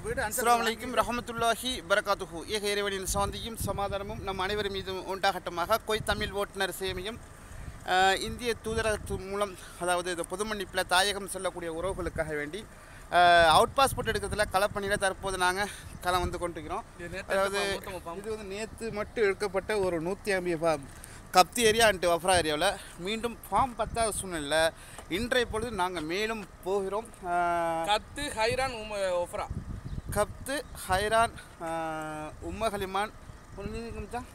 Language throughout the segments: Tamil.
வீடு answer அஸ்லாம் வலைக்கும் ரஹமத்துல்லாஹி பரகாத்துஹு ஏக இறைவனின் சாந்தியும் சமாதானமும் நம் அனைவர் மீதும் உண்டாகட்டமாக கொய் தமிழ் ஓட்டுநர் சேவையும் ஆஹ், இந்திய தூதரகத்து மூலம் அதாவது இந்த பொது மன்னிப்பில் தாயகம் செல்லக்கூடிய உறவுகளுக்காக வேண்டி அவுட் பாஸ்போர்ட் எடுக்கிறதுல களப்பணியில் தற்போது நாங்கள் களம் வந்து கொண்டிருக்கிறோம் இது நேத்து அதாவது எடுத்த நூத்தம்பது pump. இது வந்து நேற்று மட்டும் எடுக்கப்பட்ட ஒரு நூற்றி ஐம்பது ஃபார்ம் கப்தி ஏரியா அண்ட் வஃப்ரா ஏரியாவில் மீண்டும் ஃபார்ம் பத்தாத சூழ்நிலை இன்றைய பொழுது நாங்கள் மேலும் போகிறோம் ஆஹ், கத்து ஹைரான் உம ஒஃப்ரா கப்து ஹைரான் ஆஹ், உம்ம ஹலிமான் ஒரு நீங்க மச்சான்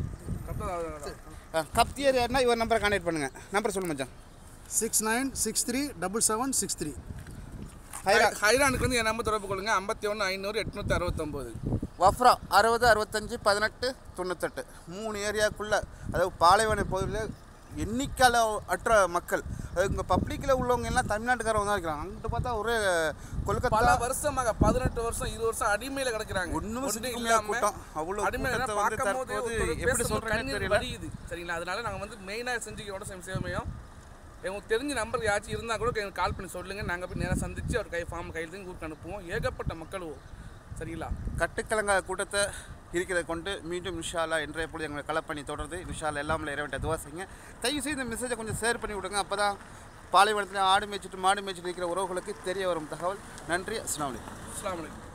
ஆ, கப்தி ஏரியானா இவர் நம்பரை கான்டாக்ட் பண்ணுங்கள் நம்பர் சொல்லு மச்சான் six nine six three double seven six three ஹைரான் ஹைரானுக்கு வந்து என் நம்பர் தொடர்பு கொள்ளுங்க ஐம்பத்தி ஒன்று ஐநூறு எட்நூற்றி அறுபத்தொம்போது வஃப்ரா அறுபது அறுபத்தஞ்சு பதினெட்டு தொண்ணூத்தெட்டு மூணு ஏரியாக்குள்ளே அதாவது பாலைவன பகுதியில் எண்ணிக்கையில் அற்ற மக்கள் அது இங்கே பப்ளிக்கில் உள்ளவங்க எல்லாம் தமிழ்நாட்டுக்காரவங்க தான் இருக்கிறாங்க அங்கிட்டு பார்த்தா ஒரே பல கொல்கத்தா வருஷமாக பதினெட்டு வருஷம் இருபது வருஷம் அடிமையில கிடக்குறாங்க ஒண்ணுமே ஒண்ணும் சிந்திக்க இல்லாம முடியாத கூட்டம். அவ்வளவு அடிமையில கூட்டத்தை வந்து பார்க்கும்போது தற்போது ஒருத்தர் எப்படி பேசும்போது சொல்றேன்னு கண்ணீர் தெரியல. வடியுது சரிங்களா அதனால நாங்கள் வந்து மெயினாக செஞ்சுக்கோட சேவையும் உங்களுக்கு தெரிஞ்ச நம்பர் யாச்சும் இருந்தால் கூட எங்களுக்கு கால் பண்ணி சொல்லுங்க நாங்கள் போய் நேராக சந்திச்சு அவர் கை ஃபார்ம் கையில் கூப்பிட்டு அனுப்புவோம் ஏகப்பட்ட மக்கள் சரிங்களா கட்டுக்கலங்காத கூட்டத்தை இருக்கிறதை கொண்டு மீண்டும் இன்ஷால்லா இன்றைய பொழுது எங்களை களப்பணி தொடருது இன்ஷால்லா எல்லாமே இறைவன்ட்ட துவா செய்யுங்க தயவு செய்து இந்த மெசேஜை கொஞ்சம் ஷேர் பண்ணி விடுங்க அப்போ தான் பாலைவனத்தில் ஆடு மேய்ச்சிட்டு மாடு மேய்ச்சிட்டு இருக்கிற உறவுகளுக்கு தெரிய வரும் தகவல் நன்றி அஸ்லாம் வலைக்கம் அஸ்ஸலாமு அலைக்கும்